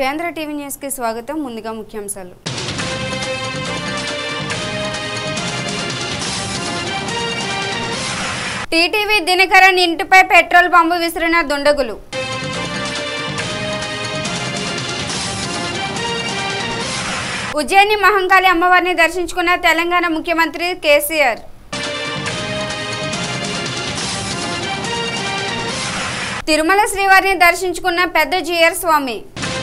Jayendra TV న్యూస్కి స్వాగతం ముందుగా ముఖ్యాంశాలు టీటీవీ దినకరన్ ఇంటిపై పెట్రోల్ పంపు విసిరిన దుండగులు ఉజ్జయిని మహంకాళి అమ్మవారిని దర్శించుకున్న తెలంగాణ ముఖ్యమంత్రి కేసీఆర్ తిరుమల శ్రీవారిని దర్శించుకున్న పెద్ద జియర్ స్వామి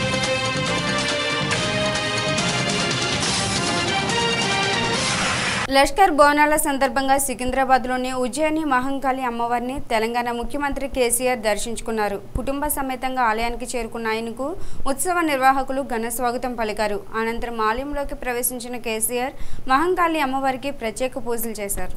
లష్కర్ బోనాల సందర్భంగా సికింద్రాబాద్లోని ఉజ్జయిని మహంకాళి అమ్మవారిని తెలంగాణ ముఖ్యమంత్రి కేసీఆర్ దర్శించుకున్నారు కుటుంబ సమేతంగా ఆలయానికి చేరుకున్న ఆయనకు ఉత్సవ నిర్వాహకులు ఘన స్వాగతం పలికారు అనంతరం ఆలయంలోకి ప్రవేశించిన కేసీఆర్ మహంకాళి అమ్మవారికి ప్రత్యేక పూజలు చేశారు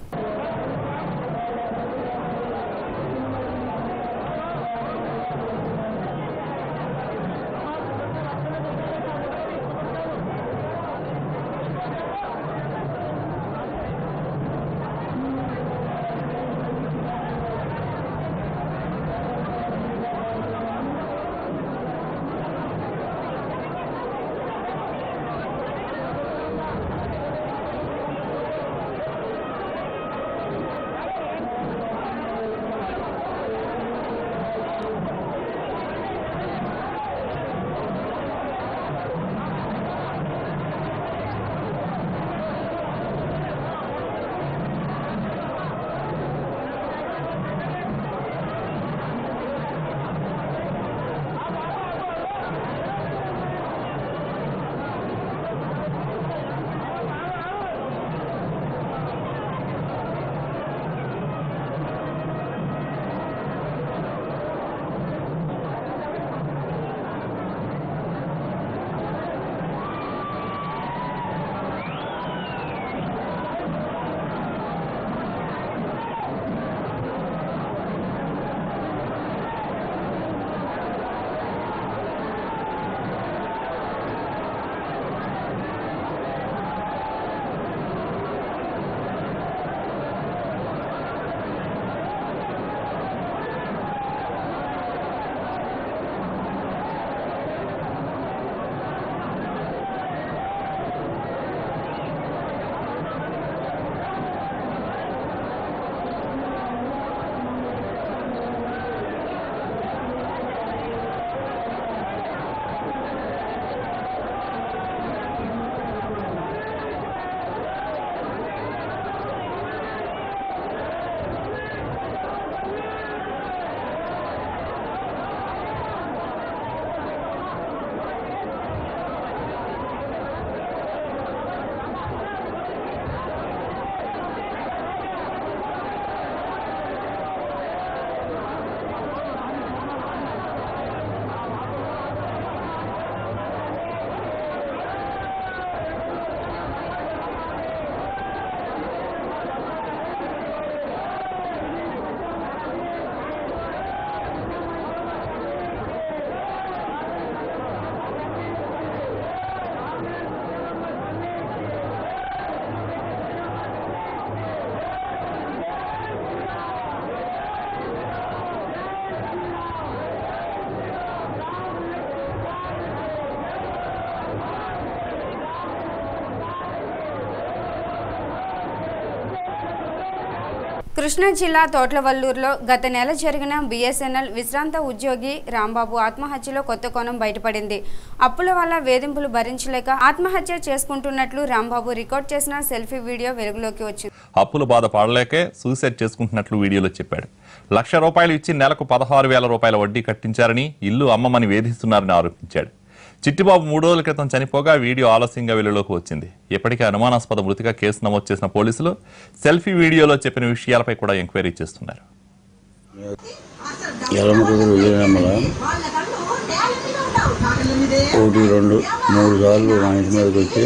కృష్ణా జిల్లా తోట్లవల్లూరులో గత నెల జరిగిన బీఎస్ఎన్ఎల్ విశ్రాంత ఉద్యోగి రాంబాబు ఆత్మహత్యలో కొత్త కోణం బయటపడింది అప్పుల వల్ల వేధింపులు భరించలేక ఆత్మహత్య చేసుకుంటున్నట్లు రాంబాబు రికార్డ్ చేసిన సెల్ఫీ వీడియో వెలుగులోకి వచ్చింది అప్పుల బాధ పడలేకే సూసైడ్ చేసుకుంటున్నట్లు వీడియోలో చెప్పాడు లక్ష రూపాయలు ఇచ్చి నెలకు పదహారు వేల రూపాయల వడ్డీ కట్టించారని ఇల్లు అమ్మమని వేధిస్తున్నారని ఆరోపించాడు చిట్టిబాబు మూడు రోజుల క్రితం చనిపోగా వీడియో ఆలస్యంగా వెలుగులోకి వచ్చింది ఇప్పటికే అనుమానాస్పద మృతిగా కేసు నమోదు చేసిన పోలీసులు సెల్ఫీ వీడియోలో చెప్పిన విషయాలపై కూడా ఎంక్వైరీ చేస్తున్నారు ఎలమకుదురు విజయనమ్మల ఒకటి రెండు మూడు సార్లు మా ఇంటి మీదకి వచ్చి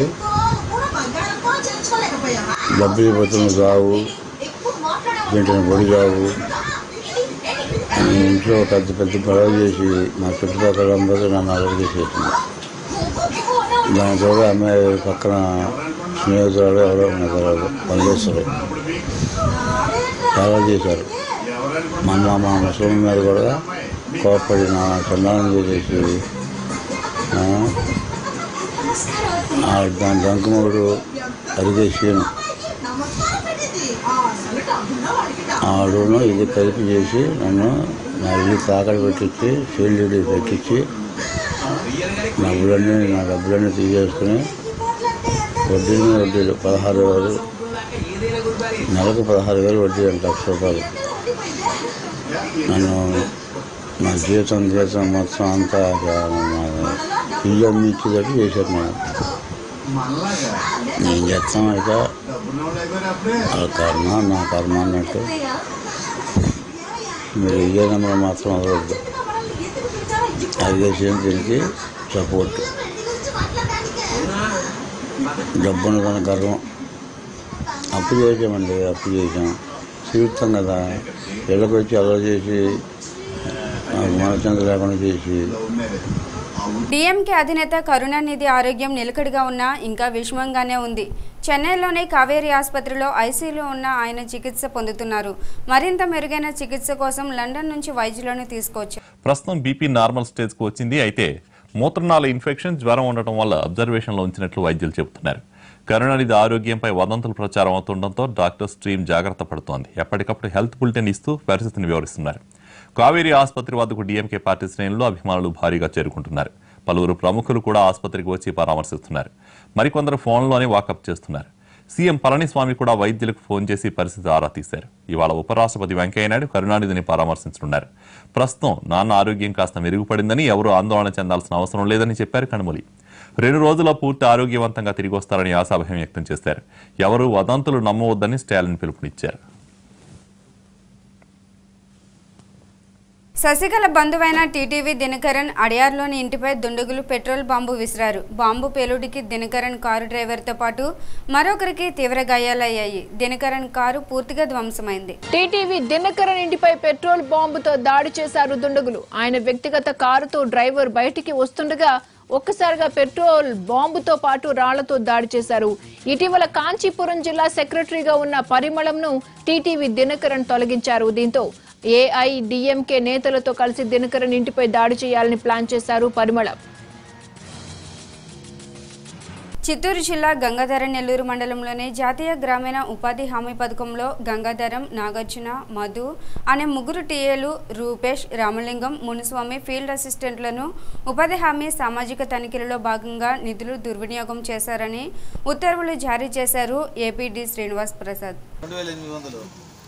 డబ్బులు పోతున్న జావు తింటున్న పొడి జావు మీ ఇంట్లో పెద్ద పెద్ద గొడవ చేసి మా చుట్టుపక్కల అందరూ నన్ను అలర్ట్ చేసేసింది దానితో అమ్మాయి పక్కన స్నేహితురాలు ఎవరో ఉన్నారు పనిచేస్తారు చాలా చేశారు మన మా ముసలి మీద కూడా కోపడి నా చందానం చేసేసి ఆ, ఆ దాని దంకమూడు అరిగేసాను ఆడును ఇది కలిపి చేసి నన్ను నా ఇల్లు తాకడ పెట్టించి షీల్డ్ పెట్టించి నా డబ్బులన్నీ నా డబ్బులన్నీ తీసేసుకుని వడ్డీ మీద వడ్డీలు పదహారు వేలు నెలకు పదహారు వేలు వడ్డీ అంటే లక్ష రూపాయలు నన్ను నా జీతం జీతం మొత్తం అంతా ఇక నా ఇల్లు అమ్మించేటట్టు చేశారు నేను నేను చేస్తాం ఇక ఆ కర్మ నా కర్మ అన్నట్టు మీరు ఇదే నెంబర్ మాత్రం వదలద్దు అరిగేసేం దీనికి సపోర్ట్ డబ్బును కనుక గర్వం అప్పు చేసామండి అప్పు చేసాం జీవితం కదా ఇళ్ళకి వచ్చి అలా చేసి నాకు మనశ్శాంతి లేకుండా చేసి డిఎంకే అధినేత కరుణానిధి ఆరోగ్యం నిలకడగా ఉన్నా ఇంకా విషమంగానే ఉంది చెన్నైలోని కావేరీ ఆసుపత్రిలో ఐసీయూలో ఉన్న ఆయన చికిత్స పొందుతున్నారు మరింత మెరుగైన చికిత్స కోసం లండన్ నుంచి వైద్యులను తీసుకొచ్చారు ప్రస్తుతం బీపీ నార్మల్ స్టేజ్కు వచ్చింది అయితే మూత్రనాళ ఇన్ఫెక్షన్ జ్వరం ఉండటం వల్ల అబ్జర్వేషన్లో ఉంచినట్లు వైద్యులు చెబుతున్నారు కరుణానిధి ఆరోగ్యంపై వదంతులు ప్రచారం అవుతుండటంతో డాక్టర్స్ టీం జాగ్రత్త పడుతోంది ఎప్పటికప్పుడు హెల్త్ బులెటిన్ ఇస్తూ పరిస్థితిని వివరిస్తున్నారు కావేరీ ఆసుపత్రి వద్దకు డీఎంకే పార్టీ శ్రేణులు అభిమానులు భారీగా చేరుకుంటున్నారు పలువురు ప్రముఖులు కూడా ఆసుపత్రికి వచ్చి పరామర్శిస్తున్నారు మరికొందరు ఫోన్లోనే వాకప్ చేస్తున్నారు సీఎం పళనిస్వామి కూడా వైద్యులకు ఫోన్ చేసి పరిస్థితి ఆరా తీశారు ఇవాళ ఉపరాష్ట్రపతి వెంకయ్యనాయుడు కరుణానిధిని పరామర్శించనున్నారు ప్రస్తుతం నాన్న ఆరోగ్యం కాస్త మెరుగుపడిందని ఎవరూ ఆందోళన చెందాల్సిన అవసరం లేదని చెప్పారు కనుమలి రెండు రోజుల పూర్తి ఆరోగ్యవంతంగా తిరిగి వస్తారని ఆశాభయం వ్యక్తం చేశారు ఎవరు వదంతులు నమ్మవద్దని స్టాలిన్ పిలుపునిచ్చారు శశికళ బంధువైన టీటీవీ దినకరన్ అడియార్లోని ఇంటిపై దుండగులు పెట్రోల్ బాంబు విసిరారు బాంబు పేలుడికి దినకరన్ కారు డ్రైవర్తో పాటు మరొకరికి తీవ్ర గాయాలయ్యాయి దినకరన్ కారు పూర్తిగా ధ్వంసమైంది టీటీవీ దినకరన్ ఇంటిపై పెట్రోల్ బాంబుతో దాడి చేశారు దుండగులు ఆయన వ్యక్తిగత కారుతో డ్రైవర్ బయటికి వస్తుండగా ఒక్కసారిగా పెట్రోల్ బాంబుతో పాటు రాళ్లతో దాడి చేశారు ఇటీవల కాంచీపురం జిల్లా సెక్రటరీగా ఉన్న పరిమళంను టీటీవీ దినకరన్ తొలగించారు దీంతో ఏఐడిఎంకే నేతలతో కలిసి దినకరన్ ఇంటిపై దాడి చేయాలని ప్లాన్ చేశారు పరిమళం చిత్తూరు జిల్లా గంగాధర నెల్లూరు మండలంలోని జాతీయ గ్రామీణ ఉపాధి హామీ పథకంలో గంగాధరం నాగార్జున మధు అనే ముగ్గురు టీఏలు రూపేష్ రామలింగం మునుస్వామి ఫీల్డ్ అసిస్టెంట్లను ఉపాధి హామీ సామాజిక తనిఖీలలో భాగంగా నిధులు దుర్వినియోగం చేశారని ఉత్తర్వులు జారీ చేశారు ఏపీడీ శ్రీనివాస్ ప్రసాద్ రెండు వేల ఎనిమిది వందలు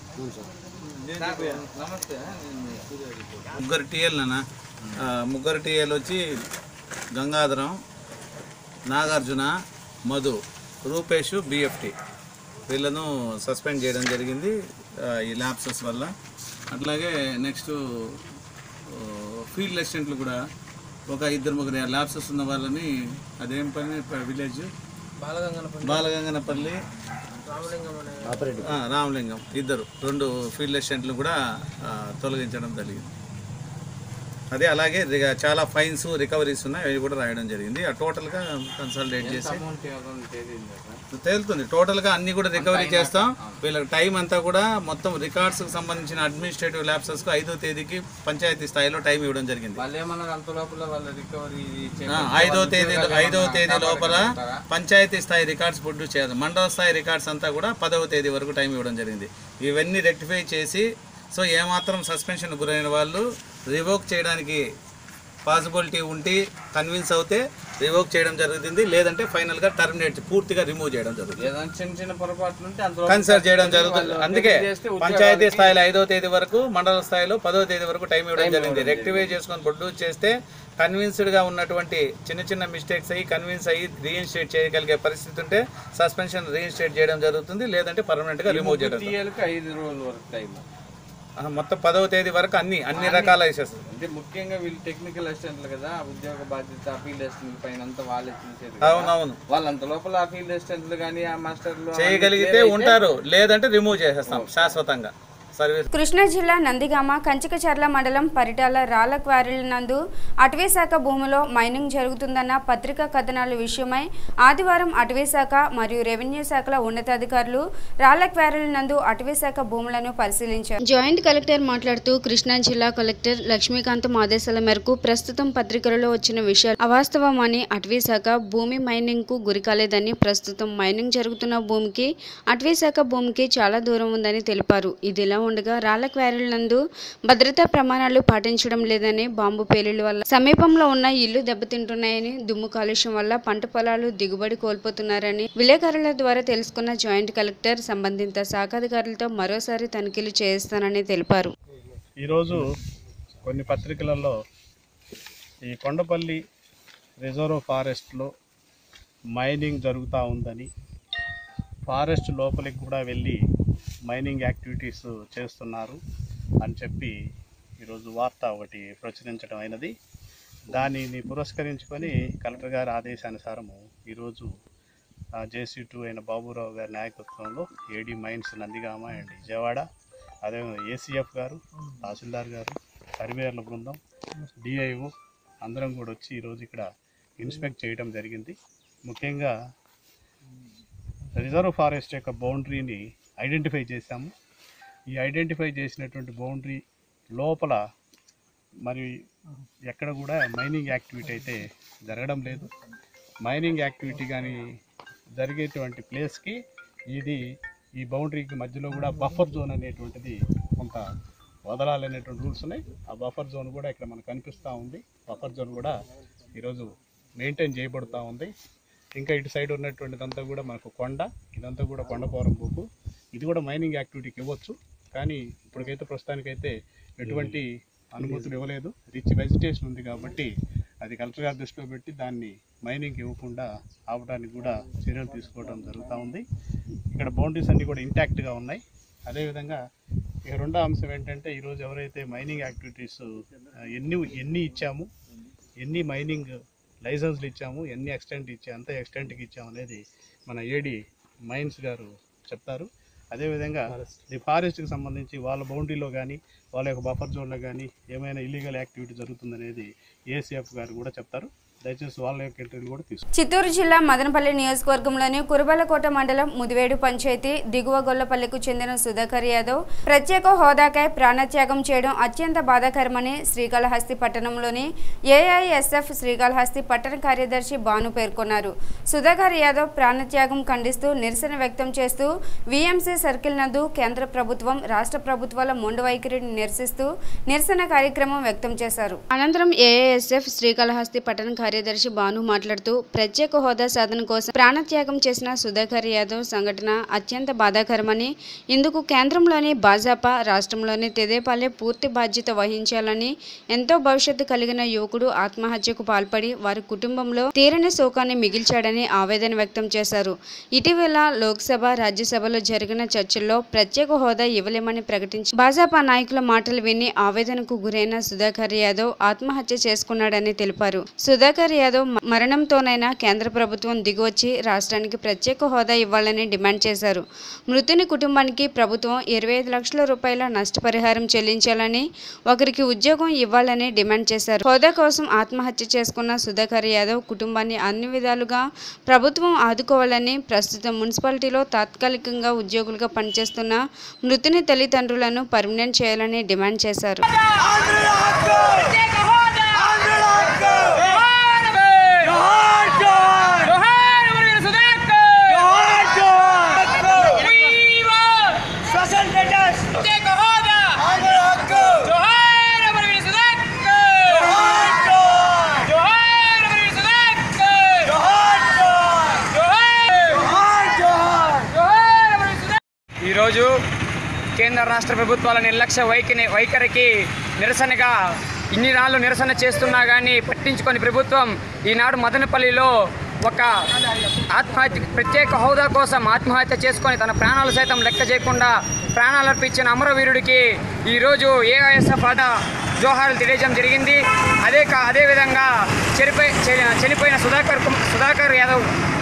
ముగ్గురు టీఎల్నా ముగ్గురు టీఎల్ వచ్చి గంగాధరం నాగార్జున మధు రూపేష్ బిఎఫ్టి వీళ్ళను సస్పెండ్ చేయడం జరిగింది ఆ, ఈ ల్యాప్సెస్ వల్ల అట్లాగే నెక్స్ట్ ఫీల్డ్ అసిస్టెంట్లు కూడా ఒక ఇద్దరు ముగ్గురు ల్యాప్సెస్ ఉన్న వాళ్ళని అదేం పని విలేజ్ బాలగంగనపల్లి ఆ, రామలింగం ఇద్దరు రెండు ఫీల్డ్ అసిస్టెంట్లు కూడా ఆ, తొలగించడం జరిగింది అదే అలాగే రి- చాలా ఫైన్స్ రికవరీస్ ఉన్నాయి అవి కూడా రాయడం జరిగింది ఆ టోటల్గా కన్సల్టేట్ చేసి తేలుతుంది టోటల్గా అన్ని కూడా రికవరీ చేస్తాం వీళ్ళకి టైం అంతా కూడా మొత్తం రికార్డ్స్కి సంబంధించిన అడ్మినిస్ట్రేటివ్ ల్యాబ్సెస్కు ఐదో తేదీకి పంచాయతీ స్థాయిలో టైం ఇవ్వడం జరిగింది ఆ, ఐదో తేదీ ఐదో తేదీ లోపల పంచాయతీ స్థాయి రికార్డ్స్ ప్రొడ్యూస్ చేయాలి మండల స్థాయి రికార్డ్స్ అంతా కూడా పదవ తేదీ వరకు టైం ఇవ్వడం జరిగింది ఇవన్నీ రెక్టిఫై చేసి సో ఏమాత్రం సస్పెన్షన్ గురైన వాళ్ళు రివోక్ చేయడానికి పాసిబిలిటీ ఉండి కన్విన్స్ అవుతే రివోక్ చేయడం జరుగుతుంది లేదంటే ఫైనల్గా టర్మినేట్ పూర్తిగా రిమూవ్ చేయడం జరుగుతుంది ఏదైనా చిన్న చిన్న పొరపాట్లు ఉంటే అందులో కన్సల్ట్ చేయడం జరుగుతుంది వాళ్ళు అందుకే చేస్తే ఉద్యోగాలు పంచాయతీ స్థాయిలో ఐదో తేదీ వరకు మండల స్థాయిలో పదో తేదీ వరకు టైం ఇవ్వడం జరిగింది రెక్టిఫై చేసుకొని ప్రొడ్యూస్ చేస్తే కన్విన్స్డ్ గా ఉన్నటువంటి చిన్న చిన్న మిస్టేక్స్ అయ్యి కన్విన్స్ అయ్యి రీఇన్స్టేట్ చేయగలిగే పరిస్థితి ఉంటే సస్పెన్షన్ రీఇన్స్టేట్ చేయడం జరుగుతుంది లేదంటే పర్మనెంట్ గా రిమూవ్ చేయడం జరుగుతుంది. తీయాలకి ఐదు రోజుల వరకు టైం ఆ, మొత్తం పదవ తేదీ వరకు అన్ని అన్ని రకాల వేసేస్తుంది అంటే ముఖ్యంగా వీళ్ళు టెక్నికల్ అసిస్టెంట్లు కదా ఉద్యోగ బాధ్యత ఫీల్డ్ అసిస్టెంట్ పైన అంతా వాళ్ళే చూసేది కదా. అవునవును వాళ్ళంత లోపల ఆ ఫీల్డ్ అసిస్టెంట్లు కానీ ఆ మాస్టర్లు చేయగలిగితే ఉంటారు లేదంటే రిమూవ్ చేసేస్తాం శాశ్వతంగా సర్వీస్ కృష్ణా జిల్లా నందిగామ కంచికచర్ల మండలం పరిటాల రాళ్ల క్వారీల నందు అటవీశాఖ భూమిలో మైనింగ్ జరుగుతుందన్న పత్రికా కథనాల విషయమై ఆదివారం అటవీశాఖ మరియు రెవెన్యూ శాఖల ఉన్నతాధికారులు రాళ్ల క్వారీల నందు అటవీశాఖ భూములను పరిశీలించారు జాయింట్ కలెక్టర్ మాట్లాడుతూ కృష్ణా జిల్లా కలెక్టర్ లక్ష్మీకాంతం ఆదేశాల మేరకు ప్రస్తుతం పత్రికలలో వచ్చిన విషయాలు అవాస్తవమని అటవీశాఖ భూమి మైనింగ్ కు గురికాలేదని ప్రస్తుతం మైనింగ్ జరుగుతున్న భూమికి అటవీశాఖ భూమికి చాలా దూరం ఉందని తెలిపారు ఇదిలా ఉండగా రాళ్ల క్వారీల నందు భద్రతా ప్రమాణాలు పాటించడం లేదని బాంబు పేలుళ్ల వల్ల సమీపంలో ఉన్న ఇల్లు దెబ్బతింటున్నాయని దుమ్ము కాలుష్యం వల్ల పంట పొలాలు దిగుబడి కోల్పోతున్నారని విలేకరుల ద్వారా తెలుసుకున్న జాయింట్ కలెక్టర్ సంబంధిత శాఖాధికారులతో మరోసారి తనిఖీలు చేయిస్తానని తెలిపారు ఈరోజు కొన్ని పత్రికలలో ఈ కొండపల్లి రిజర్వ్ ఫారెస్ట్లో మైనింగ్ జరుగుతూ ఉందని ఫారెస్ట్ లోపలికి కూడా వెళ్ళి మైనింగ్ యాక్టివిటీస్ చేస్తున్నారు అని చెప్పి ఈరోజు వార్త ఒకటి ప్రచురించడం అయినది దానిని పురస్కరించుకొని కలెక్టర్ గారి ఆదేశానుసారము ఈరోజు జేసీ టూ అయిన బాబురావు గారి నాయకత్వంలో AD mines Nandigama and Vijayawada అదేవిధంగా ఏసీఎఫ్ గారు తహసీల్దార్ గారు సర్వేయర్ల బృందం డిఐఓ అందరం కూడా వచ్చి ఈరోజు ఇక్కడ ఇన్స్పెక్ట్ చేయడం జరిగింది ముఖ్యంగా రిజర్వ్ ఫారెస్ట్ యొక్క బౌండరీని ఐడెంటిఫై చేశాము ఈ ఐడెంటిఫై చేసినటువంటి బౌండరీ లోపల మరి ఎక్కడ కూడా మైనింగ్ యాక్టివిటీ అయితే జరగడం లేదు మైనింగ్ యాక్టివిటీ కానీ జరిగేటువంటి ప్లేస్కి ఇది ఈ బౌండరీకి మధ్యలో కూడా బఫర్ జోన్ అనేటువంటిది కొంత వదలాలనేటువంటి రూల్స్ ఉన్నాయి ఆ బఫర్ జోన్ కూడా ఇక్కడ మనకు కనిపిస్తూ ఉంది బఫర్ జోన్ కూడా ఈరోజు మెయింటైన్ చేయబడుతూ ఉంది ఇంకా ఇటు సైడ్ ఉన్నటువంటిదంతా కూడా మనకు కొండ ఇదంతా కూడా కొండపోరం బుక్ ఇది కూడా మైనింగ్ యాక్టివిటీకి ఇవ్వచ్చు కానీ ఇప్పటికైతే ప్రస్తుతానికైతే ఎటువంటి అనుమతులు ఇవ్వలేదు రిచ్ వెజిటేషన్ ఉంది కాబట్టి అది కలెక్టర్ గారి దృష్టిలో పెట్టి దాన్ని మైనింగ్ ఇవ్వకుండా ఆపడానికి కూడా చర్యలు తీసుకోవడం జరుగుతూ ఉంది ఇక్కడ బౌండరీస్ అన్నీ కూడా ఇంటాక్ట్గా ఉన్నాయి అదేవిధంగా ఇక రెండో అంశం ఏంటంటే ఈరోజు ఎవరైతే మైనింగ్ యాక్టివిటీస్ ఆ, ఎన్ని ఎన్ని ఇచ్చాము ఎన్ని మైనింగ్ లైసెన్స్లు ఇచ్చాము ఎన్ని ఎక్స్టెంట్ ఇచ్చా ఎంత ఎక్స్టెంట్కి ఇచ్చాము అనేది మన ఏడి మైన్స్ గారు చెప్తారు అదేవిధంగా ఈ ఫారెస్ట్కి సంబంధించి వాళ్ళ బౌండరీలో కానీ వాళ్ళ యొక్క బఫర్ జోన్లో కానీ ఏమైనా ఇల్లీగల్ యాక్టివిటీ జరుగుతుందనేది ఏసీఎఫ్ గారు కూడా చెప్తారు దయచేసి వాళ్ళ యొక్క ఇంటర్వ్యూ కూడా తీసుకుంటారు చిత్తూరు జిల్లా మదనపల్లి నియోజకవర్గంలోని కురబలకోట మండలం ముదివేడు పంచాయతీ దిగువ గొల్లపల్లికు చెందిన సుధాకర్ యాదవ్ ప్రత్యేక హోదాకై ప్రాణత్యాగం చేయడం అత్యంత బాధాకరమని శ్రీకాళహస్తి పట్టణంలోని ఏఐఎస్ఎఫ్ శ్రీకాళహస్తి పట్టణ కార్యదర్శి భాను పేర్కొన్నారు సుధాకర్ యాదవ్ ప్రాణత్యాగం ఖండిస్తూ నిరసన వ్యక్తం చేస్తూ విఎంసీ సర్కిల్ నందు కేంద్ర ప్రభుత్వం రాష్ట్ర ప్రభుత్వాల మొండు వైఖరిని నిరసిస్తూ నిరసన కార్యక్రమం వ్యక్తం చేశారు అనంతరం ఏఐఎస్ఎఫ్ శ్రీకాళహస్తి పట్టణ కార్యదర్శి భాను మాట్లాడుతూ ప్రత్యేక హోదా సాధన కోసం ప్రాణత్యాగం చేసిన సుధాకర్ యాదవ్ సంఘటన అత్యంత బాధాకరమని ఇందుకు కేంద్రంలోని భాజపా రాష్ట్రంలోని తెదేపాలే పూర్తి బాధ్యత వహించాలని ఎంతో భవిష్యత్తు కలిగిన యువకుడు ఆత్మహత్యకు పాల్పడి వారి కుటుంబంలో తీరని శోకాన్ని మిగిల్చాడని ఆవేదన వ్యక్తం చేశారు ఇటీవల లోక్సభ రాజ్యసభలో జరిగిన చర్చల్లో ప్రత్యేక హోదా ఇవ్వలేమని ప్రకటించి భాజపా నాయకుల మాటలు విని ఆవేదనకు గురైన సుధాకర్ యాదవ్ ఆత్మహత్య చేసుకున్నాడని తెలిపారు సుధాకర్ యాదవ్ మ- మరణంతోనైనా కేంద్ర ప్రభుత్వం దిగివచ్చి రాష్ట్రానికి ప్రత్యేక హోదా ఇవ్వాలని డిమాండ్ చేశారు మృతుని కుటుంబానికి ప్రభుత్వం ఇరవై ఐదు లక్షల రూపాయల నష్టపరిహారం చెల్లించాలని ఒకరికి ఉద్యోగం ఇవ్వాలని డిమాండ్ చేశారు హోదా కోసం ఆత్మహత్య చేసుకున్న సుధాకర్ యాదవ్ కుటుంబాన్ని అన్ని విధాలుగా ప్రభుత్వం ఆదుకోవాలని ప్రస్తుతం మున్సిపాలిటీలో తాత్కాలికంగా ఉద్యోగులుగా పనిచేస్తున్న మృతుని తల్లిదండ్రులను పర్మనెంట్ చేయాలని డిమాండ్ చేశారు ఈరోజు కేంద్ర రాష్ట్ర ప్రభుత్వాల నిర్లక్ష్య వైఖరి వైఖరికి నిరసనగా ఇన్ని నాళ్ళు నిరసన చేస్తున్నా కానీ పట్టించుకొని ప్రభుత్వం ఈనాడు మదనపల్లిలో ఒక ఆత్మహత్య ప్రత్యేక హోదా కోసం ఆత్మహత్య చేసుకొని తన ప్రాణాలు సైతం లెక్క చేయకుండా ప్రాణాలు అర్పించిన అమరవీరుడికి ఈరోజు ఏఐఎస్ఎఫ్ ఆట జోహార్లు తెలియజేయడం జరిగింది అదే కా అదేవిధంగా చనిపోయి చనిపోయిన సుధాకర్ కుమ- సుధాకర్ యాదవ్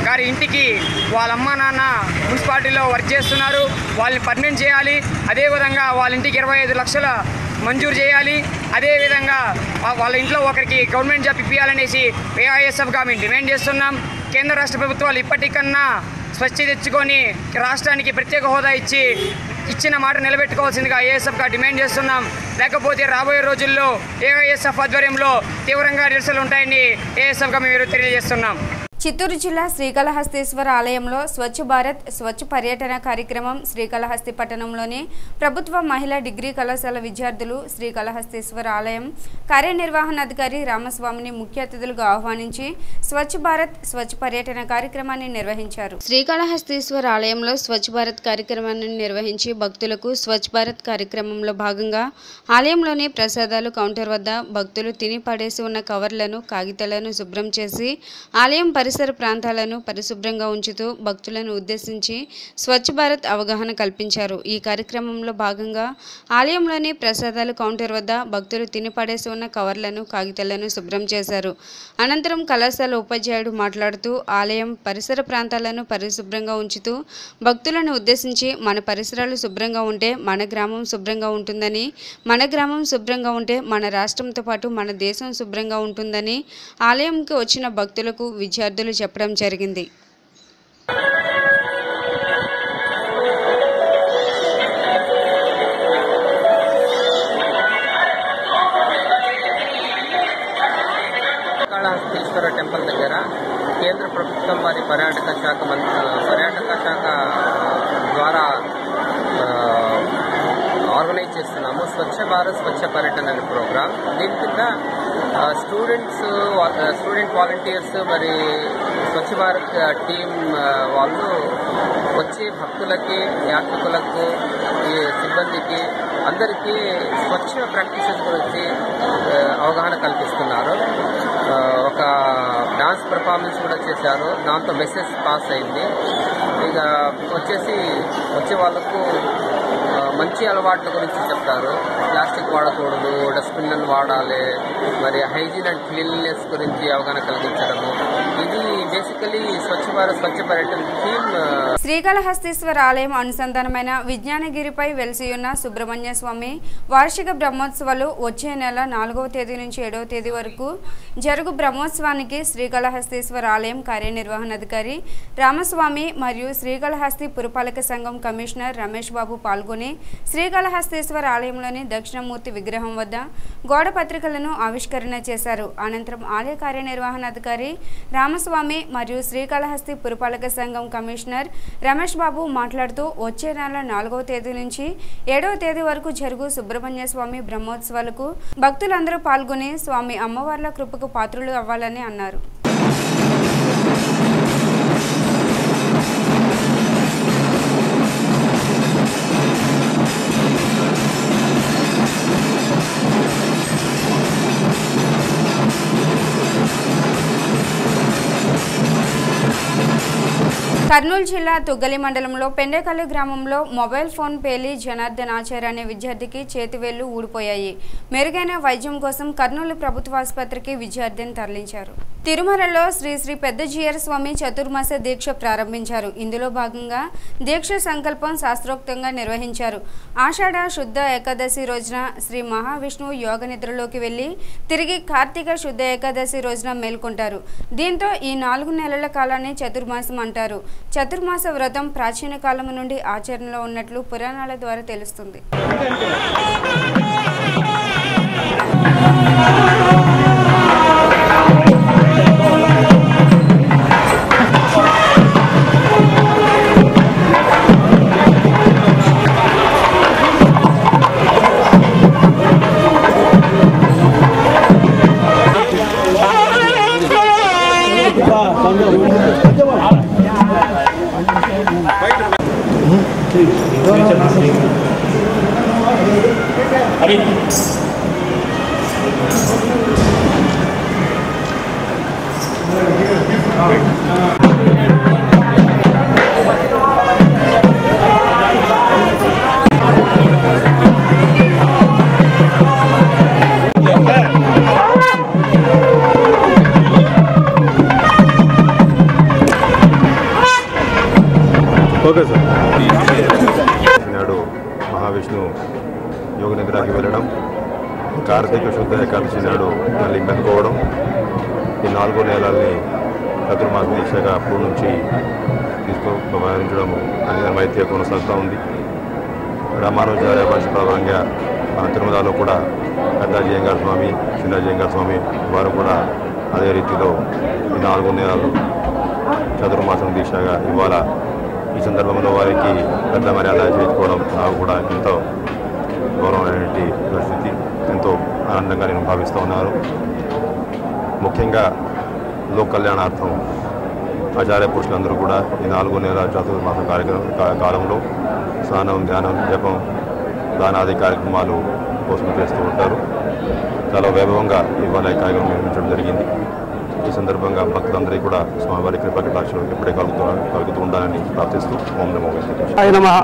గారి ఇంటికి వాళ్ళ అమ్మా నాన్న మున్సిపాలిటీలో వర్క్ చేస్తున్నారు వాళ్ళని పర్మనెంట్ చేయాలి అదేవిధంగా వాళ్ళ ఇంటికి ఇరవై ఐదు లక్షల మంజూరు చేయాలి అదేవిధంగా వా- వాళ్ళ ఇంట్లో ఒకరికి గవర్నమెంట్ జాబ్ ఇప్పించాలనేసి ఏఐఎస్ఎఫ్గా మేము డిమాండ్ చేస్తున్నాం కేంద్ర రాష్ట్ర ప్రభుత్వాలు ఇప్పటికన్నా స్వచ్ఛ తెచ్చుకొని రాష్ట్రానికి ప్రత్యేక హోదా ఇచ్చి ఇచ్చిన మాట నిలబెట్టుకోవాల్సిందిగా ఏఎస్ఎఫ్గా డిమాండ్ చేస్తున్నాం లేకపోతే రాబోయే రోజుల్లో ఏఐఎస్ఎఫ్ ఆధ్వర్యంలో తీవ్రంగా నిరసనలు ఉంటాయని ఏఎస్ఎఫ్గా మేము తెలియజేస్తున్నాం చిత్తూరు జిల్లా శ్రీకాళహస్తీశ్వర ఆలయంలో స్వచ్ఛ భారత్ స్వచ్ఛ పర్యటన కార్యక్రమం శ్రీకాళహస్తి పట్టణంలోని ప్రభుత్వ మహిళా డిగ్రీ కళాశాల విద్యార్థులు శ్రీకాళహస్తీశ్వర ఆలయం కార్యనిర్వహణాధికారి రామస్వామిని ముఖ్య అతిథులుగా ఆహ్వానించి స్వచ్ఛ భారత్ స్వచ్ఛ పర్యటన కార్యక్రమాన్ని నిర్వహించారు శ్రీకాళహస్తీశ్వర ఆలయంలో స్వచ్ఛ భారత్ కార్యక్రమాన్ని నిర్వహించి భక్తులకు స్వచ్ఛ భారత్ కార్యక్రమంలో భాగంగా ఆలయంలోని ప్రసాదాలు కౌంటర్ వద్ద భక్తులు తిని పడేసి ఉన్న కవర్లను కాగితాలను శుభ్రం చేసి ఆలయం పరిసర ప్రాంతాలను పరిశుభ్రంగా ఉంచుతూ భక్తులను ఉద్దేశించి స్వచ్ఛ భారత్ అవగాహన కల్పించారు ఈ కార్యక్రమంలో భాగంగా ఆలయంలోని ప్రసాదాలు కౌంటర్ వద్ద భక్తులు తిని పడేసి ఉన్న కవర్లను కాగితాలను శుభ్రం చేశారు అనంతరం కళాశాల ఉపాధ్యాయుడు మాట్లాడుతూ ఆలయం పరిసర ప్రాంతాలను పరిశుభ్రంగా ఉంచుతూ భక్తులను ఉద్దేశించి మన పరిసరాలు శుభ్రంగా ఉంటే మన గ్రామం శుభ్రంగా ఉంటుందని మన గ్రామం శుభ్రంగా ఉంటే మన రాష్ట్రంతో పాటు మన దేశం శుభ్రంగా ఉంటుందని ఆలయంకి వచ్చిన భక్తులకు విద్యార్థులు చెప్పడం జరిగింది శ్రీకాళహస్తీశ్వర టెంపుల్ దగ్గర కేంద్ర ప్రభుత్వం వారి పర్యాటక శాఖ మంత్రి పర్యాటక శాఖ ద్వారా ఆ, ఆర్గనైజ్ చేస్తున్నాము స్వచ్ఛ భారత్ స్వచ్ఛ పర్యటన అనే ప్రోగ్రామ్ దీని కింద ఆ, స్టూడెంట్స్ వా- ఆ, స్టూడెంట్ వాలంటీర్స్ మరి స్వచ్ఛ భారత్ టీం ఆ, వాళ్ళు వచ్చి భక్తులకి యాత్రికులకు ఈ సిబ్బందికి అందరికీ స్వచ్ఛ ప్రాక్టీసెస్ గురించి ఆ, అవగాహన కల్పిస్తున్నారు ఆ, ఒక డాన్స్ పర్ఫార్మెన్స్ కూడా చేశారు దాంతో మెసేజ్ పాస్ అయింది ఇక వచ్చేసి వచ్చే వాళ్ళకు ఆ, మంచి అలవాట్ల గురించి చెప్తారు ప్లాస్టిక్ వాడకూడదు డస్ట్బిన్లను వాడాలి మరి హైజీన్ అండ్ క్లీన్లీనెస్ గురించి అవగాహన కలిగించడము ఇది బేసికలీ స్వచ్ఛ భారత్ స్వచ్ఛ పర్యటన థీమ్ శ్రీకాళహస్తీశ్వర ఆలయం అనుసంధానమైన విజ్ఞానగిరిపై వెలిసియున్న సుబ్రహ్మణ్య స్వామి వార్షిక బ్రహ్మోత్సవాలు వచ్చే నెల నాలుగవ తేదీ నుంచి ఏడవ తేదీ వరకు జరుగు బ్రహ్మోత్సవానికి శ్రీకాళహస్తీశ్వర ఆలయం కార్యనిర్వహణాధికారి రామస్వామి మరియు శ్రీకాళహస్తి పురపాలక సంఘం కమిషనర్ రమేష్ బాబు పాల్గొని శ్రీకాళహస్తీశ్వర ఆలయంలోని దక్షిణమూర్తి విగ్రహం వద్ద గోడ పత్రికలను ఆవిష్కరణ చేశారు అనంతరం ఆలయ కార్యనిర్వహణాధికారి రామస్వామి మరియు శ్రీకాళహస్తి పురపాలక సంఘం కమిషనర్ రమేష్ బాబు మాట్లాడుతూ వచ్చే నెల నాలుగవ తేదీ నుంచి ఏడవ తేదీ వరకు జరుగు సుబ్రహ్మణ్య స్వామి బ్రహ్మోత్సవాలకు భక్తులందరూ పాల్గొని స్వామి అమ్మవార్ల కృపకు పాత్రులు అవ్వాలని అన్నారు కర్నూలు జిల్లా తుగ్గలి మండలంలో పెండేకల్లు గ్రామంలో మొబైల్ ఫోన్ పేలి జనార్దన్ ఆచార్య అనే విద్యార్థికి చేతివేళ్లు ఊడిపోయాయి మెరుగైన వైద్యం కోసం కర్నూలు ప్రభుత్వ ఆసుపత్రికి విద్యార్థిని తరలించారు తిరుమలలో శ్రీ శ్రీ పెద్ద జీయర్ స్వామి చతుర్మాస దీక్ష ప్రారంభించారు ఇందులో భాగంగా దీక్ష సంకల్పం శాస్త్రోక్తంగా నిర్వహించారు ఆషాఢ శుద్ధ ఏకాదశి రోజున శ్రీ మహావిష్ణువు యోగ నిద్రలోకి వెళ్లి తిరిగి కార్తీక శుద్ధ ఏకాదశి రోజున మేల్కొంటారు దీంతో ఈ నాలుగు నెలల కాలాన్ని చతుర్మాసం అంటారు చతుర్మాస వ్రతం ప్రాచీన కాలం నుండి ఆచరణలో ఉన్నట్లు పురాణాల ద్వారా తెలుస్తుంది Thank నాడు మహావిష్ణు యోగ నిద్రకి వెళ్ళడం కార్తీక శుద్ధ ఏకాదశి నాడు మళ్ళీ మెలుకోవడం ఈ నాలుగో నెలల్ని చతుర్మాస దీక్షగా అప్పటి నుంచి తీసుకో వ్యవహరించడం అయితే కొనసాగుతూ ఉంది రామానుజార్య భాష ప్రభావంగా మన తిరుమలలో కూడా పెద్ద జయంగార స్వామి చిన్న జయంగార స్వామి వారు కూడా అదే రీతిలో ఈ నాలుగు నెలలు చతుర్మాసం దీక్షగా ఇవాళ ఈ సందర్భంలో వారికి పెద్ద మర్యాద చేయించుకోవడం నాకు కూడా ఎంతో గౌరవమైనటువంటి పరిస్థితి ఎంతో ఆనందంగా నేను భావిస్తూ ఉన్నాను ముఖ్యంగా లోక్ కళ్యాణార్థం ఆచార్య పురుషులందరూ కూడా ఈ నాలుగు నెలల చతుర్మాస కార్యక్రమం కా- కాలంలో స్నానం ధ్యానం జపం దానాది కార్యక్రమాలు కోసం చేస్తూ ఉంటారు చాలా వైభవంగా ఇవాళ ఈ కార్యక్రమం నిర్వహించడం జరిగింది ఈ సందర్భంగా భక్తులందరికీ కూడా స్వామివారి కృపా కటాక్షలు ఎప్పుడే కలుగుతూ కలుగుతూ ఉండాలని ప్రార్థిస్తూ ఓం నమో వెంకటేశ్వర ఆయన నమ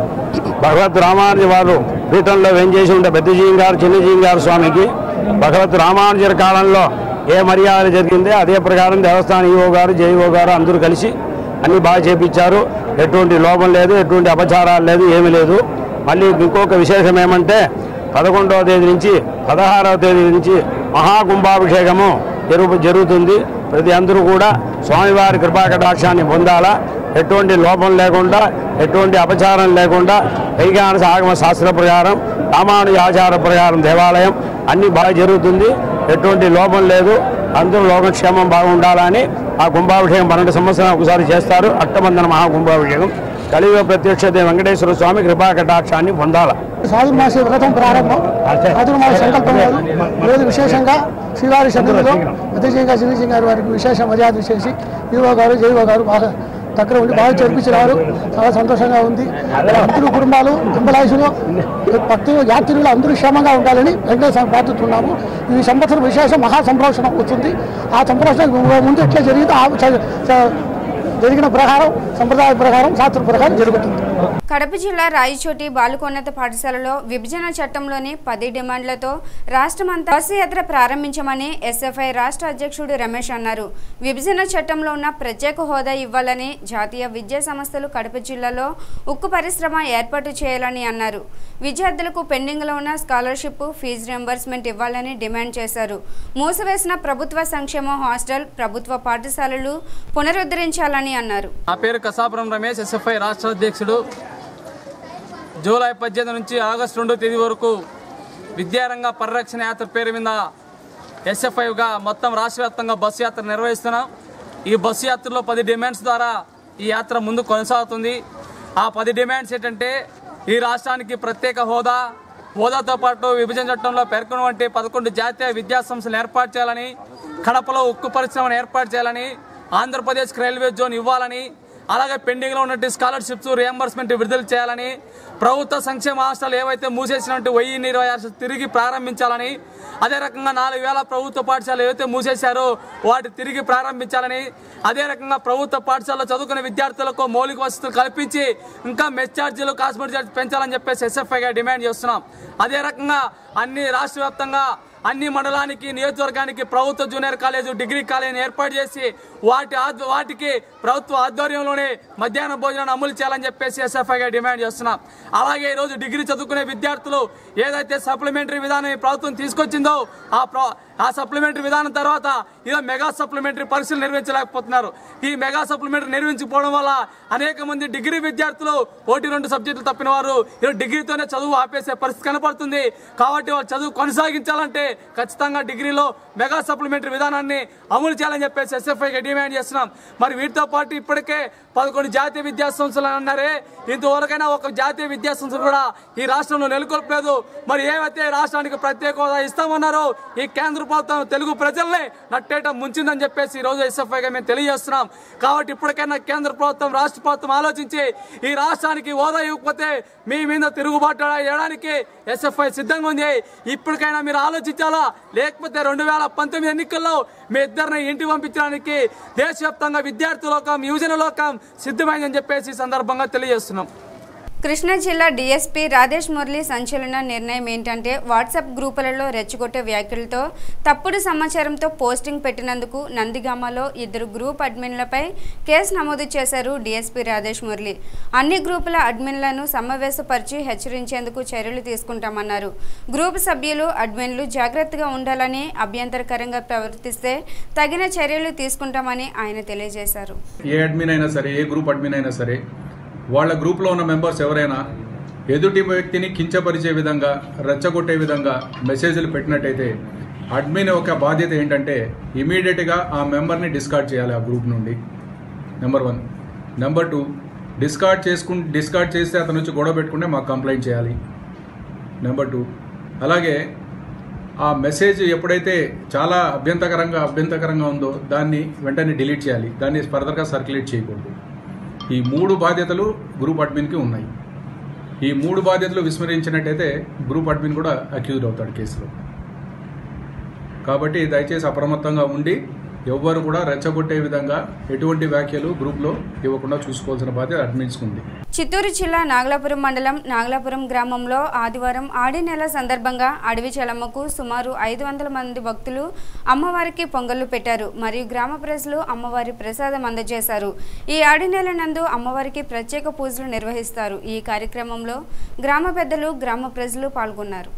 భగవత్ రామానుజ వారు పీఠంలో వెంచేసి ఉండే పెద్దజీయం గారు చిన్నజీయం గారు స్వామికి భగవత్ రామానుజర్ కాలంలో ఏ మర్యాద జరిగిందో అదే ప్రకారం దేవస్థాన ఈఓ గారు జేఈఓ గారు అందరూ కలిసి అన్ని బాగా చేపించారు ఎటువంటి లోపం లేదు ఎటువంటి అపచారాలు లేదు ఏమీ లేదు మళ్ళీ ఇంకొక విశేషం ఏమంటే పదకొండవ తేదీ నుంచి పదహారవ తేదీ నుంచి మహాకుంభాభిషేకము జరుగు జరుగుతుంది ప్రతి అందరూ కూడా స్వామివారి కృపా కటాక్షాన్ని పొందాలా ఎటువంటి లోపం లేకుండా ఎటువంటి అపచారం లేకుండా వైజ్ఞానిక ఆగమ శాస్త్ర ప్రకారం రామానుజ ఆచార ప్రకారం దేవాలయం అన్ని బాగా జరుగుతుంది ఎటువంటి లోపం లేదు అందరూ లోకక్షేమం బాగుండాలని ఆ కుంభాభిషేకం పన్నెండు సంవత్సరాలు ఒకసారి చేస్తారు అట్టబంధన మహాకుంభాభిషేకం కలియుగ ప్రత్యక్ష వెంకటేశ్వర స్వామి కృపా కటాక్షాన్ని పొందాల చాతుర్మాస వ్రతం ప్రారంభం చాతుర్మాస సంకల్పం లేదు ఈరోజు విశేషంగా శ్రీవారి సన్నిధిలో అతిశయంగా శివసింగ్ గారి వారికి విశేష మర్యాద చేసి ఈవో గారు జైవో గారు బాగా దగ్గర ఉండి బాగా చేర్పించినారు చాలా సంతోషంగా ఉంది భక్తులు కుటుంబాలు ఎంబలాయిసులు భక్తులు యాత్రికులు అందరూ క్షేమంగా ఉండాలని వెంకటేశ్వర ప్రార్థిస్తున్నాము ఈ సంవత్సరం విశేష మహా సంప్రోషణం వస్తుంది ఆ సంప్రోషణ ముందు ఎట్లా జరిగిందో ఆ చ- చ- జరిగిన ప్రకారం సంప్రదాయ ప్రకారం శాస్త్ర ప్రకారం జరుగుతుంది కడప జిల్లా రాయచోటి బాలుకోన్నత పాఠశాలలో విభజన చట్టంలోని పది డిమాండ్లతో రాష్ట్రమంతా బస్సు యాత్ర ప్రారంభించమని ఎస్ఎఫ్ఐ రాష్ట్ర అధ్యక్షుడు రమేష్ అన్నారు విభజన చట్టంలో ఉన్న ప్రత్యేక హోదా ఇవ్వాలని జాతీయ విద్యా సంస్థలు కడప జిల్లాలో ఉక్కు పరిశ్రమ ఏర్పాటు చేయాలని అన్నారు విద్యార్థులకు పెండింగ్లో ఉన్న స్కాలర్షిప్ ఫీజు రియంబర్స్మెంట్ ఇవ్వాలని డిమాండ్ చేశారు మూసివేసిన ప్రభుత్వ సంక్షేమ హాస్టల్ ప్రభుత్వ పాఠశాలలు పునరుద్ధరించాలని అన్నారు నా పేరు కసాపురం రమేష్ ఎస్ఎఫ్ఐ రాష్ట్ర అధ్యక్షుడు జూలై పద్దెనిమిది నుంచి ఆగస్టు రెండో తేదీ వరకు విద్యారంగ పరిరక్షణ యాత్ర పేరు మీద ఎస్ఎఫ్ఐగా మొత్తం రాష్ట్ర వ్యాప్తంగా బస్సు యాత్ర నిర్వహిస్తున్నాం ఈ బస్సు యాత్రలో పది డిమాండ్స్ ద్వారా ఈ యాత్ర ముందు కొనసాగుతుంది ఆ పది డిమాండ్స్ ఏంటంటే ఈ రాష్ట్రానికి ప్రత్యేక హోదా హోదాతో పాటు విభజన చట్టంలో పేర్కొన్నటువంటి పదకొండు జాతీయ విద్యా సంస్థలు ఏర్పాటు చేయాలని కడపలో ఉక్కు పరిశ్రమను ఏర్పాటు చేయాలని ఆంధ్రప్రదేశ్కి రైల్వే జోన్ ఇవ్వాలని అలాగే పెండింగ్లో ఉన్నట్టు స్కాలర్షిప్స్ రియంబర్స్మెంట్ విడుదల చేయాలని ప్రభుత్వ సంక్షేమ హాస్టల్ ఏవైతే మూసేసినట్టు వెయ్యి ఇరవై ఆరు తిరిగి ప్రారంభించాలని అదే రకంగా నాలుగు వేల ప్రభుత్వ పాఠశాలలు ఏవైతే మూసేశారో వాటి తిరిగి ప్రారంభించాలని అదే రకంగా ప్రభుత్వ పాఠశాలలో చదువుకునే విద్యార్థులకు మౌలిక వసతులు కల్పించి ఇంకా మెస్ ఛార్జీలు కాస్మెటిక్ ఛార్జీలు పెంచాలని చెప్పేసి ఎస్ఎఫ్ఐగా డిమాండ్ చేస్తున్నాం అదే రకంగా అన్ని రాష్ట్ర వ్యాప్తంగా అన్ని మండలానికి నియోజకవర్గానికి ప్రభుత్వ జూనియర్ కాలేజీ డిగ్రీ కాలేజీని ఏర్పాటు చేసి వాటి ఆధ్వ- వాటికి ప్రభుత్వ ఆధ్వర్యంలోనే మధ్యాహ్న భోజనాన్ని అమలు చేయాలని చెప్పేసి ఎస్ఎఫ్ఐగా డిమాండ్ చేస్తున్నాం అలాగే ఈరోజు డిగ్రీ చదువుకునే విద్యార్థులు ఏదైతే సప్లిమెంటరీ విధానం ఈ ప్రభుత్వం తీసుకొచ్చిందో ఆ ప్ర- ఆ సప్లిమెంటరీ విధానం తర్వాత ఇలా మెగా సప్లిమెంటరీ పరీక్షలు నిర్వహించలేకపోతున్నారు ఈ మెగా సప్లిమెంటరీ నిర్వహించకపోవడం వల్ల అనేక మంది డిగ్రీ విద్యార్థులు ఒకటి రెండు సబ్జెక్టులు తప్పిన వారు ఇలా డిగ్రీతోనే చదువు ఆపేసే పరిస్థితి కనపడుతుంది కాబట్టి వాళ్ళు చదువు కొనసాగించాలంటే ఖచ్చితంగా డిగ్రీలో మెగా సప్లిమెంటరీ విధానాన్ని అమలు చేయాలని చెప్పేసి ఎస్ఎఫ్ఐకి డిమాండ్ చేస్తున్నాం మరి వీటితో పాటు ఇప్పటికే పదకొండు జాతీయ విద్యా సంస్థలు అని అన్నారే ఇంతవరకైనా ఒక జాతీయ విద్యా సంస్థలు కూడా ఈ రాష్ట్రంలో నెలకొల్పలేదు మరి ఏవైతే రాష్ట్రానికి ప్రత్యేక హోదా ఇస్తామన్నారో ఈ కేంద్ర ప్రభుత్వం తెలుగు ప్రజల్ని నట్టేట ముంచిందని చెప్పేసి ఈ రోజు ఎస్ఎఫ్ఐగా మేము తెలియజేస్తున్నాం కాబట్టి ఇప్పటికైనా కేంద్ర ప్రభుత్వం రాష్ట్ర ప్రభుత్వం ఆలోచించి ఈ రాష్ట్రానికి హోదా ఇవ్వకపోతే మీ మీద తిరుగుబాటు చేయడానికి ఎస్ఎఫ్ఐ సిద్ధంగా ఉంది ఇప్పటికైనా మీరు ఆలోచించాలా లేకపోతే రెండు వేల పంతొమ్మిది ఎన్నికల్లో మీ ఇద్దరిని ఇంటికి పంపించడానికి దేశవ్యాప్తంగా విద్యార్థి లోకం యువజన లోకం సిద్ధమైందని చెప్పేసి ఈ సందర్భంగా తెలియజేస్తున్నాం కృష్ణా జిల్లా డీఎస్పీ రాధేష్ మురళి సంచలన నిర్ణయం ఏంటంటే వాట్సాప్ గ్రూపులలో రెచ్చగొట్టే వ్యాఖ్యలతో తప్పుడు సమాచారంతో పోస్టింగ్ పెట్టినందుకు నందిగామలో ఇద్దరు గ్రూప్ అడ్మిన్లపై కేసు నమోదు చేశారు డీఎస్పీ రాధేష్ మురళి అన్ని గ్రూపుల అడ్మిన్లను సమావేశపరిచి హెచ్చరించేందుకు చర్యలు తీసుకుంటామన్నారు గ్రూప్ సభ్యులు అడ్మిన్లు జాగ్రత్తగా ఉండాలని అభ్యంతరకరంగా ప్రవర్తిస్తే తగిన చర్యలు తీసుకుంటామని ఆయన తెలియజేశారు ఏ అడ్మిన్ అయినా సరే ఏ గ్రూప్ అడ్మిన్ అయినా సరే వాళ్ళ గ్రూప్లో ఉన్న మెంబర్స్ ఎవరైనా ఎదుటి వ్యక్తిని కించపరిచే విధంగా రెచ్చగొట్టే విధంగా మెసేజ్లు పెట్టినట్టయితే అడ్మిన్ యొక్క బాధ్యత ఏంటంటే ఇమీడియట్గా ఆ మెంబర్ని డిస్కార్డ్ చేయాలి ఆ గ్రూప్ నుండి number one number two discard చేసుకు డిస్కార్డ్ చేస్తే అతను నుంచి గొడవ పెట్టుకుంటే మాకు కంప్లైంట్ చేయాలి నెంబర్ టూ అలాగే ఆ మెసేజ్ ఎప్పుడైతే చాలా అభ్యంతకరంగా అభ్యంతకరంగా ఉందో దాన్ని వెంటనే డిలీట్ చేయాలి దాన్ని ఫర్దర్గా సర్క్యులేట్ చేయకూడదు ఈ మూడు బాధ్యతలు గ్రూప్ అడ్మిన్కి ఉన్నాయి ఈ మూడు బాధ్యతలు విస్మరించినట్టయితే గ్రూప్ అడ్మిన్ కూడా అక్యూజ్డ్ అవుతాడు కేసులో కాబట్టి దయచేసి అప్రమత్తంగా ఉండి ఎవ్వరు కూడా రెచ్చగొట్టే విధంగా ఎటువంటి వ్యాఖ్యలు గ్రూప్లో ఇవ్వకుండా చూసుకోవాల్సిన బాధ్యత అడ్మిన్స్కి ఉంది చిత్తూరు జిల్లా నాగలాపురం మండలం నాగలాపురం గ్రామంలో ఆదివారం ఆడి నెల సందర్భంగా అడవి చలమ్మకు సుమారు ఐదు వందల మంది భక్తులు అమ్మవారికి పొంగళ్లు పెట్టారు మరియు గ్రామ ప్రజలు అమ్మవారి ప్రసాదం అందజేశారు ఈ ఆడి నెల నందు అమ్మవారికి ప్రత్యేక పూజలు నిర్వహిస్తారు ఈ కార్యక్రమంలో గ్రామ పెద్దలు గ్రామ ప్రజలు పాల్గొన్నారు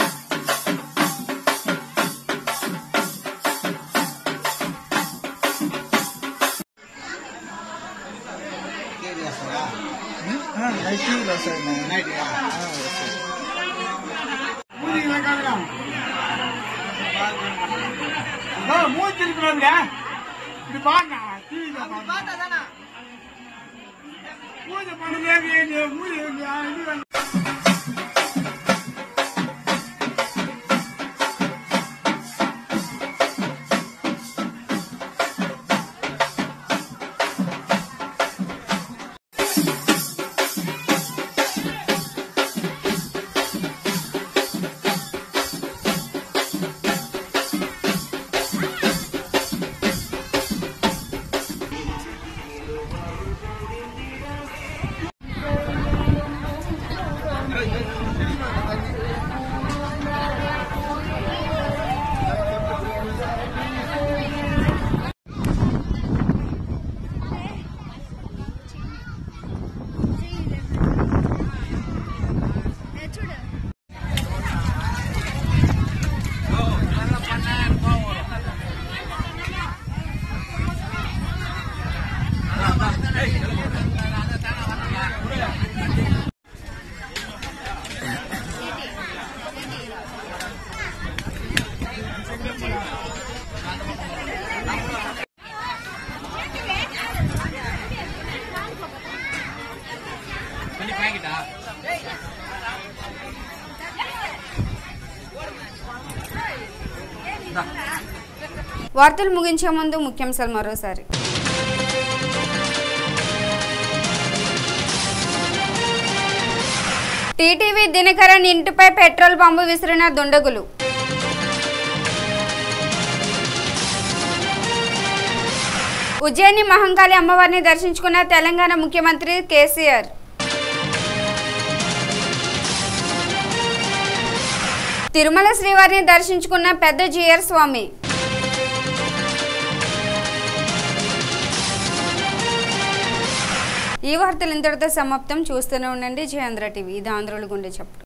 వార్తలు ముగించే ముందు ముఖ్యాంశాలు మరోసారి టీటీవీ దినకరన్ ఇంటిపై పెట్రోల్ బాంబు విసిరిన దుండగులు ఉజ్జయిని మహంకాళి అమ్మవారిని దర్శించుకున్న తెలంగాణ ముఖ్యమంత్రి కేసీఆర్ తిరుమల శ్రీవారిని దర్శించుకున్న పెద్ద జియర్ స్వామి ఈ వార్తలు ఇంతటితో సమాప్తం చూస్తూనే ఉండండి జయాంధ్ర టీవీ ఇది ఆంధ్రుల గుండె చెప్పు